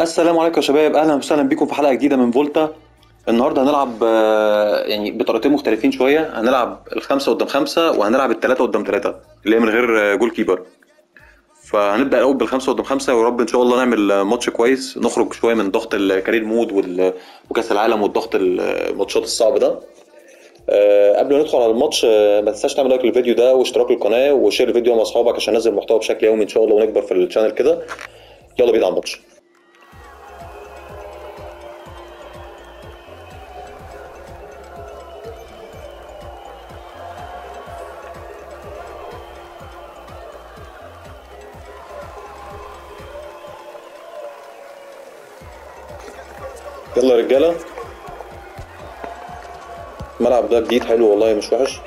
السلام عليكم يا شباب اهلا وسهلا بكم في حلقه جديده من فولتا النهارده هنلعب آه، يعني بطريقتين مختلفين شويه هنلعب الخمسه قدام خمسه وهنلعب الثلاثه قدام ثلاثه اللي هي من غير آه، جول كيبر فهنبدا الاول بالخمسه قدام خمسه ويا رب ان شاء الله نعمل آه، ماتش كويس نخرج شويه من ضغط الكارير مود وال- وكاس العالم والضغط الماتشات الصعب ده آه، قبل ما ندخل على الماتش آه، ما تنساش تعمل لايك للفيديو ده واشتراك للقناه وشير الفيديو مع اصحابك عشان ننزل محتوى بشكل يومي ان شاء الله ونكبر في الشانل كده يلا بينا على الماتش يلا يا رجاله الملعب ده جديد حلو والله مش وحش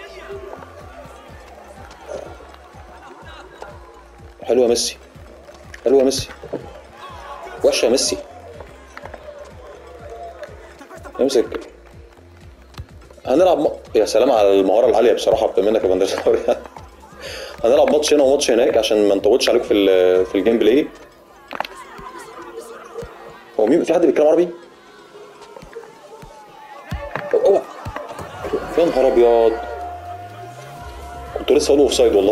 حلو يا ميسي حلو يا ميسي وحش يا ميسي امسك هنلعب م... يا سلام على المهاره العاليه بصراحه منك يا بندر هنلعب ماتش هنا وماتش هناك عشان ما نطولش عليكم في ال- في الجيم بلاي هو مين في حد بيتكلم عربي؟ اوعى يا نهار ابيض كنت لسه هقول اوف سايد والله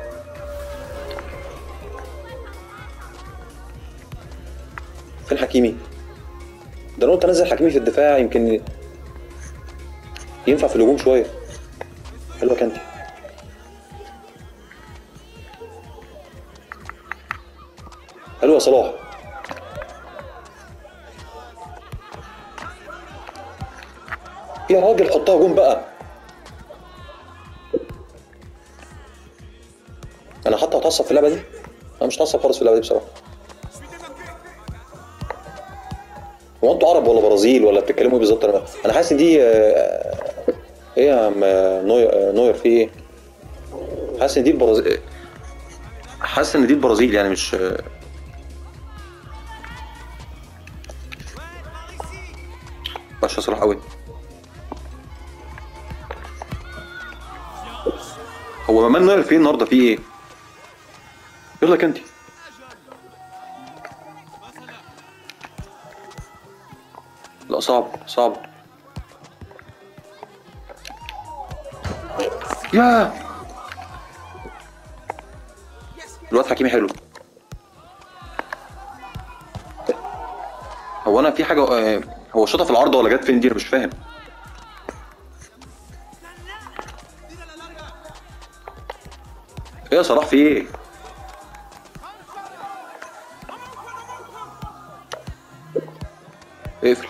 فين حكيمي؟ ده انا قلت انزل حكيمي في الدفاع يمكن ينفع في الهجوم شويه حلوه كانتي حلوه يا صلاح يا راجل حطها جون بقى انا حتى هتعصب في اللعبه دي انا مش هتعصب خالص في اللعبه دي بصراحه هو انتوا عرب ولا برازيل ولا بتتكلموا ايه بالظبط انا انا حاسس ان دي آه، ايه يا عم نوير نوير في ايه حاسس ان دي البرازيل حاسس ان دي البرازيل يعني مش وحشه صلاح قوي هو ممان نوير فين النهارده في ايه يلا كنتي لا صعب صعب يا الواد حكيمي حلو هو انا في حاجه آه، هو شاطها في العارضه ولا جت فين دي انا مش فاهم ايه يا صلاح في ايه اقفل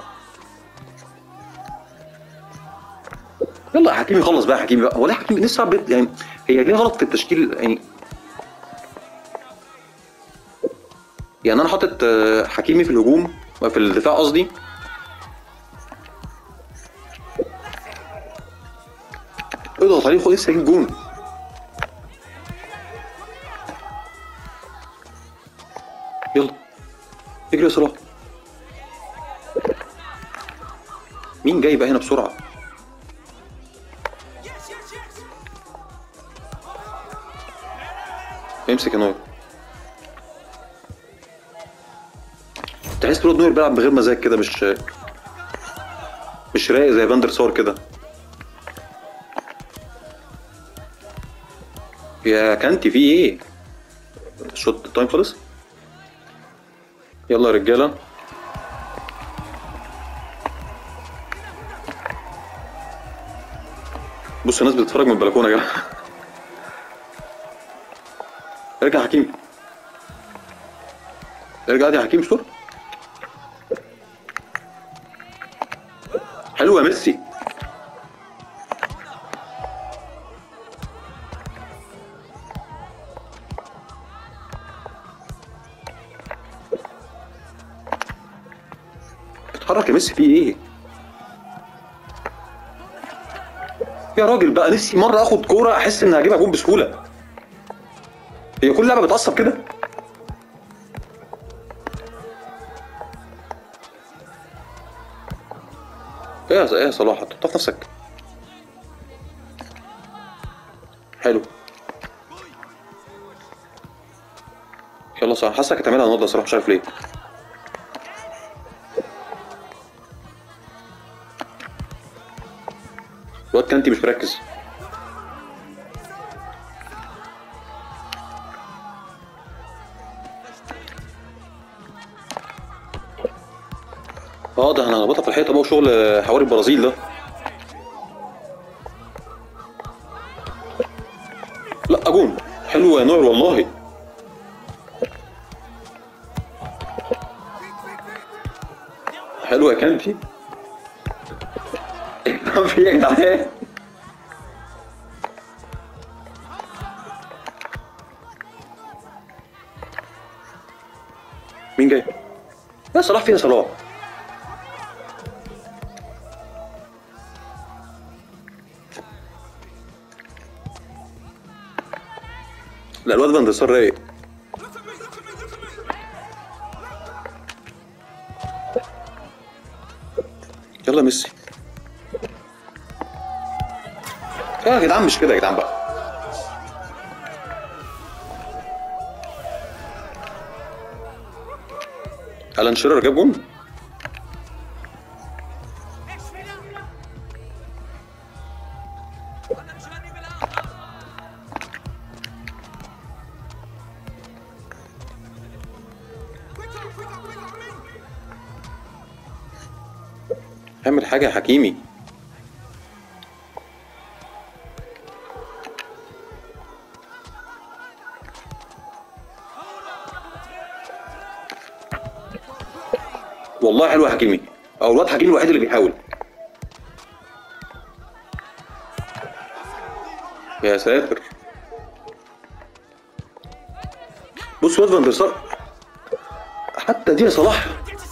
يلا يا حكيمي خلص بقى يا حكيمي بقى هو ليه حكيمي لسه بيت يعني هي ليه غلط في التشكيل يعني يعني انا حاطط آه، حكيمي في الهجوم في الدفاع قصدي اضغط عليه خد لسه هيجيب جون يلا اجري يا صلاح مين جاي بقى هنا بسرعه امسك يا نوير تحس برود نوير بيلعب بغير مزاج كده مش مش رايق زي فاندر سار كده يا كانتي في ايه شوت تايم خلص يلا يا رجاله بص الناس بتتفرج من البلكونه يا جماعه ارجع يا حكيم ارجع دي يا حكيم شطور حلو يا ميسي اتحرك يا ميسي في ايه يا راجل بقى نفسي مره اخد كوره احس ان هجيبها جون بسهوله هي كل لعبه بتعصب كده ايه يا ايه يا صلاح هتحطها في نفسك حلو يلا صح حاسسك هتعملها النهارده صراحه مش عارف ليه الواد كانتي مش مركز اه ده انا هنبطها في الحيطه بقى وشغل حواري البرازيل ده لا جون حلو يا نور والله حلو يا كانتي في ايه يا جدعان مين جاي؟ يا صلاح فين يا صلاح؟ لا الواد فان دير سار رايق يلا ميسي يا جدعان مش كده يا جدعان بقى الان شيرر جاب جون اعمل حاجه يا حكيمي والله حلو يا حكيمي او الواد حكيمي الوحيد اللي بيحاول يا ساتر بص واد فان دير سار حتى دي يا صلاح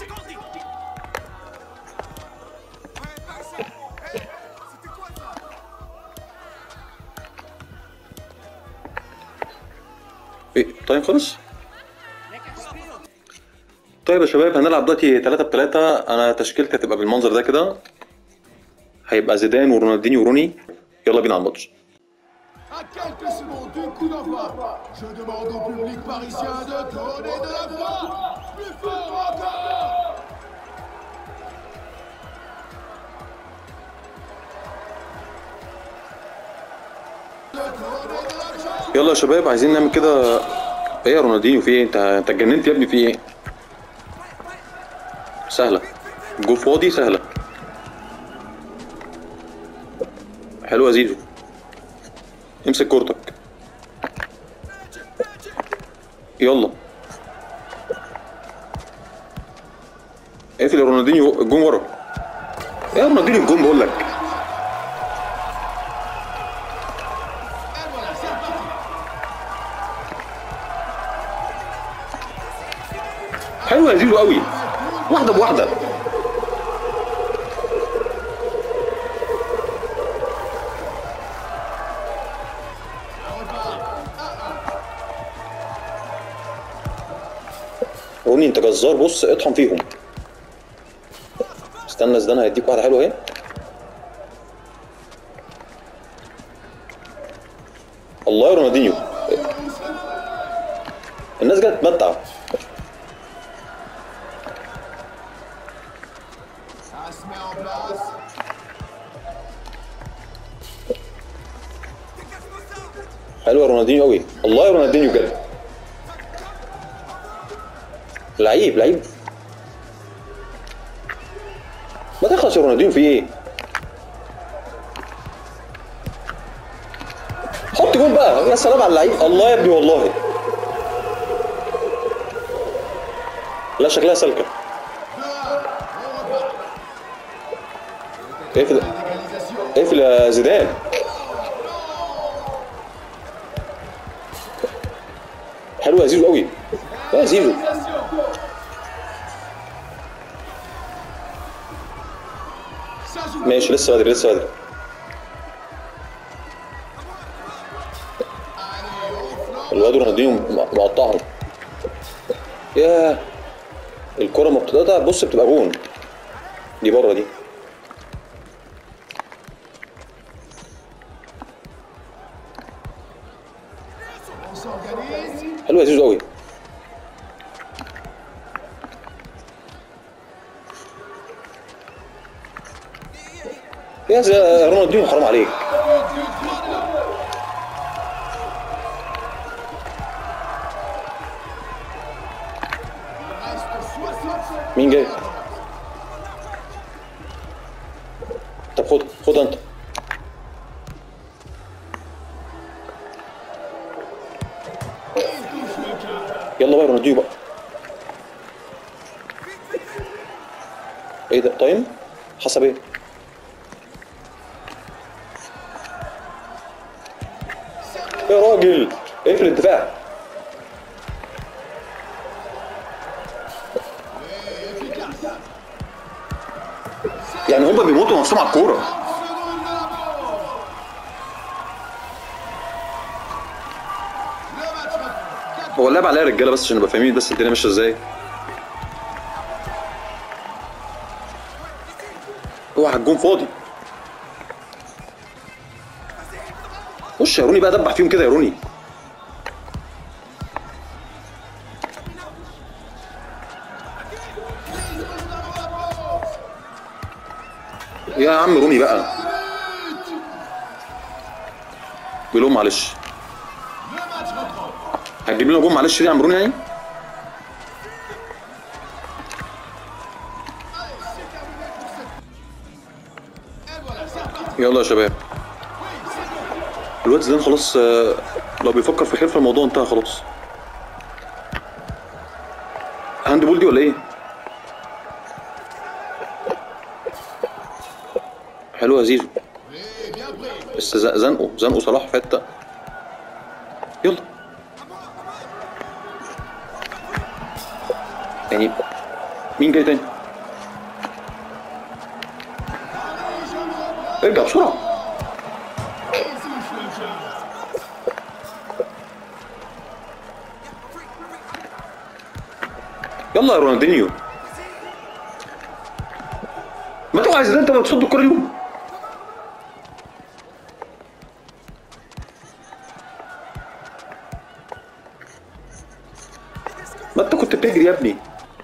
ايه طيب خلص طيب يا شباب هنلعب دلوقتي 3 ب 3 انا تشكيلتي هتبقى بالمنظر ده كده هيبقى زيدان ورونالدينيو وروني يلا بينا على الماتش À quelques secondes du coup d'envoi, je demande au public parisien de donner de la voix. Plus fort encore De donner de la joie. يلا يا شباب عايزين نعمل كده ايه يا رونالدينيو في ايه انت انت اتجننت يا ابني في ايه سهله جول فاضي سهله حلوه يا زيزو امسك كورتك يلا اقفل يا رونالدينيو الجون ورا ايه يا رونالدينيو الجون بقول لك Et voilà, c'est reparti. حلوه يا زيزو قوي واحده بواحده روني انت جزار بص اطحن فيهم استنى زدان هيديك واحده حلوه اهي الله يا رونالدينيو الناس جايه تتمتع Ça se met en place. حلوه رونالدينيو قوي الله يا رونالدينيو بجد لعيب لعيب ما تخلص يا رونالدينيو في ايه حط جول بقى يا سلام على اللعيب الله يا ابني والله لا شكلها سلكه اقفل Égalisation. اقفل يا زيدان حلو يا زيزو قوي يا زيزو Ça joue. ماشي لسه بدري لسه بدري الواد رونالدينيو م- مقطعهم ياه الكرة ما بتتقطع بص بتبقى جون دي بره دي On s'organise. حلو يا زيزو قوي يا زي رونالدينيو حرام عليك مين جاي؟ طب خد خد انت يلا بقى رونالدينيو بقى ايه ده تايم حسب ايه يا راجل اقفل الدفاع يعني هم بيموتوا نفسهم على الكوره هو اللعب عليا رجاله بس عشان نبقى فاهمين بس الدنيا ماشيه ازاي اوعى الجون فاضي خش يا روني بقى دبح فيهم كده يا روني يا عم روني بقى بيقول لهم معلش هتجيب لنا جون معلش دي يا عم روني يعني يلا يا شباب الواد زيدان خلاص آه، لو بيفكر في خير فالموضوع انتهى خلاص هاند بول دي ولا ايه؟ حلو يا زيزو بس ز- زنقوا زنقوا صلاح في حته يلا يعني مين جاي تاني؟ ارجع بسرعه يلا يا رونالدينيو ما توقع زيدان انت ما بتصد الكوره اليوم ما انت كنت بتجري يا ابني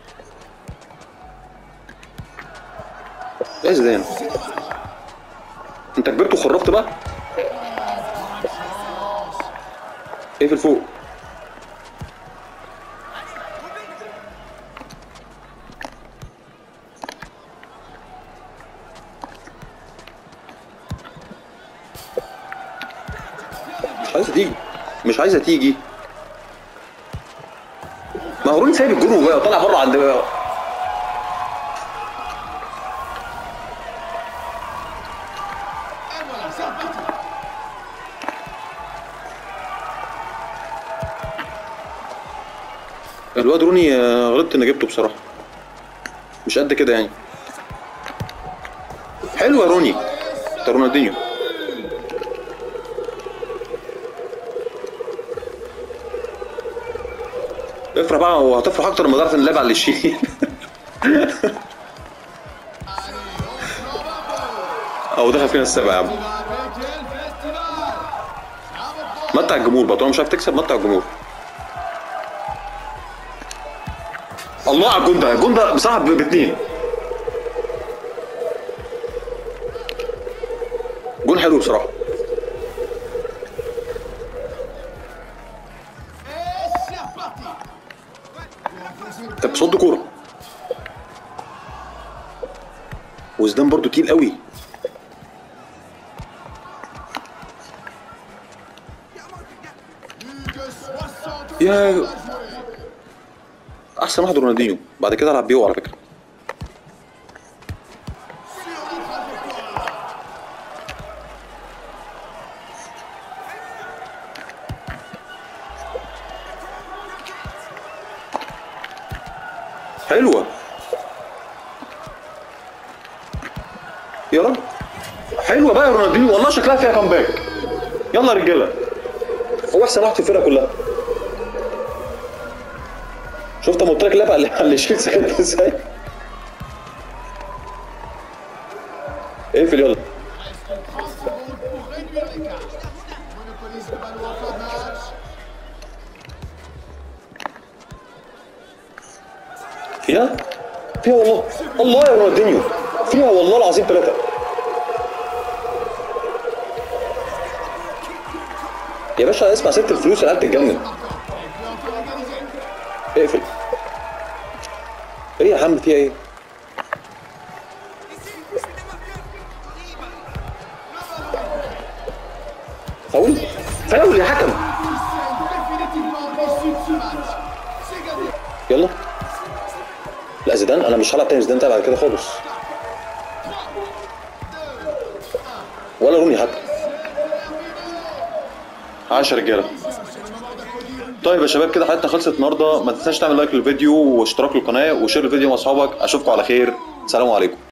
يا زيدان انت كبرت وخرفت بقى ايه في الفوق مش عايزه تيجي مش عايزه تيجي ما هو روني سايب الجون وجاي طالع بره عند الواد روني آه، غلطت اني جبته بصراحه مش قد كده يعني حلو يا روني انت رونالدينيو افرح بقى وهتفرح اكتر لما تعرف ان اللعب على اللي يشيل او دخل فينا السبع يا عم متع الجمهور بقى طالما مش عارف تكسب متع الجمهور الله على الجون ده الجون ده بصراحه ب- باتنين جون حلو بصراحه طب صد كوره وزدان برضو تقيل قوي يا احسن واحد رونالدينيو بعد كده العب بيه على فكره حلوه يا رب حلوه بقى يا رونالدينيو والله شكلها فيها كامباك يلا يا رجاله هو احسن واحد في الفرقه كلها شفت لما قلت لك اللعبه اللي اللي شيل سكت ازاي اقفل يلا pour réduire l'écart. Monopolise le ballon en fin de match. فيها فيها والله الله يا رونالدينيو فيها والله العظيم ثلاثة يا باشا اسمع ست الفلوس العيال تتجنن اقفل ايه يا عم في ايه فاول فاول يا حكم définitivement déçu de ce match. C'est gagné. يلا لا زيدان انا مش هلعب تاني زيدان تاني بعد كده خالص ولا روني حتى عاش يا رجاله طيب يا شباب كده حلقتنا خلصت النهارده ما تنساش تعمل لايك للفيديو واشتراك للقناه وشير الفيديو مع اصحابك اشوفكم على خير سلام عليكم